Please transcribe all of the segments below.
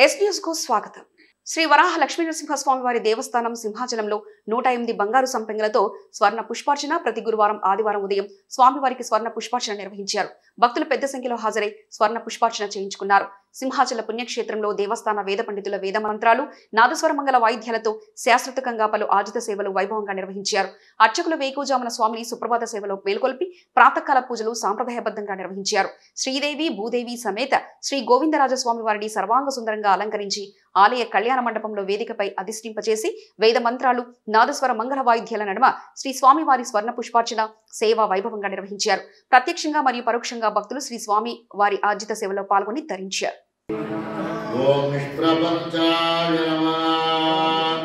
SPS కు స్వాగతం శ్రీ వరాహ లక్ష్మీ నరసింహస్వామి వారి దేవస్థానం సింహాచలంలో నూట ఎనిమిది బంగారు సంపెంగలతో స్వర్ణ పుష్పార్చన ప్రతి గురువారం ఆదివారం ఉదయం స్వామివారికి స్వర్ణ పుష్పార్చన నిర్వహించారు భక్తులు పెద్ద సంఖ్యలో హాజరై స్వర్ణ పుష్పార్చన చేయించుకున్నారు సింహాచల పుణ్యక్షేత్రంలో దేవస్థాన వేద పండితుల వేద మంత్రాలు నాదస్వర మంగళ వాయిద్యాలతో శాస్త్రతకంగా పలు ఆజిత సేవలు వైభవంగా నిర్వహించారు అర్చకులు వేకుజామున స్వామిని సుప్రభాత సేవలో మేల్కొల్పి ప్రాతకాల పూజలు సాంప్రదాయబద్ధంగా నిర్వహించారు శ్రీదేవి భూదేవి సమేత శ్రీ గోవిందరాజ స్వామి వారిని సర్వాంగ సుందరంగా అలంకరించి ఆలయ కళ్యాణ మండపంలో వేదికపై అధిష్ఠింపచేసి వేద మంత్రాలు నాదస్వర మంగళ వాయిద్యాల నడుమ శ్రీ స్వామివారి స్వర్ణ పుష్పార్చన సేవ వైభవంగా నిర్వహించారు ప్రత్యక్షంగా మరియు పరోక్షంగా భక్తులు శ్రీ స్వామి వారి ఆర్జిత సేవలో పాల్గొని ధరించారు ఓం నిష్ప్రపంచాయ నమః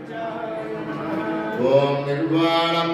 ఓం నిర్వాణం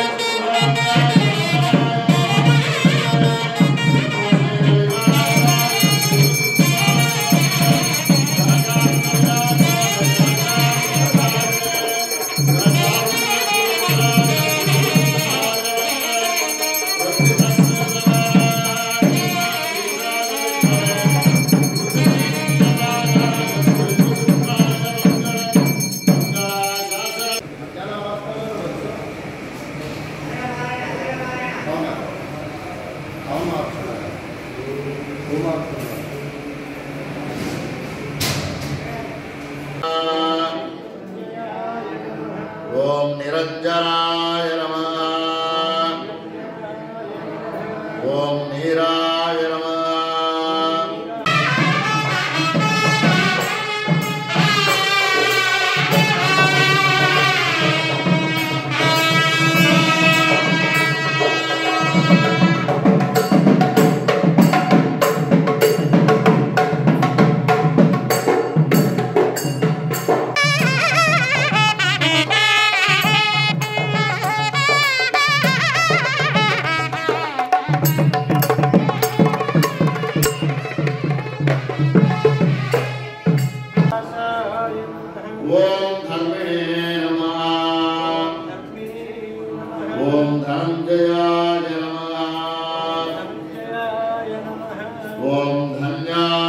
ఓం నిరంజనాయ నమః ఓం నీరాయ నమః ఓం ధర్మిణే నమః ఓం ధనంజయాయ నమః ఓం ధన్యాయ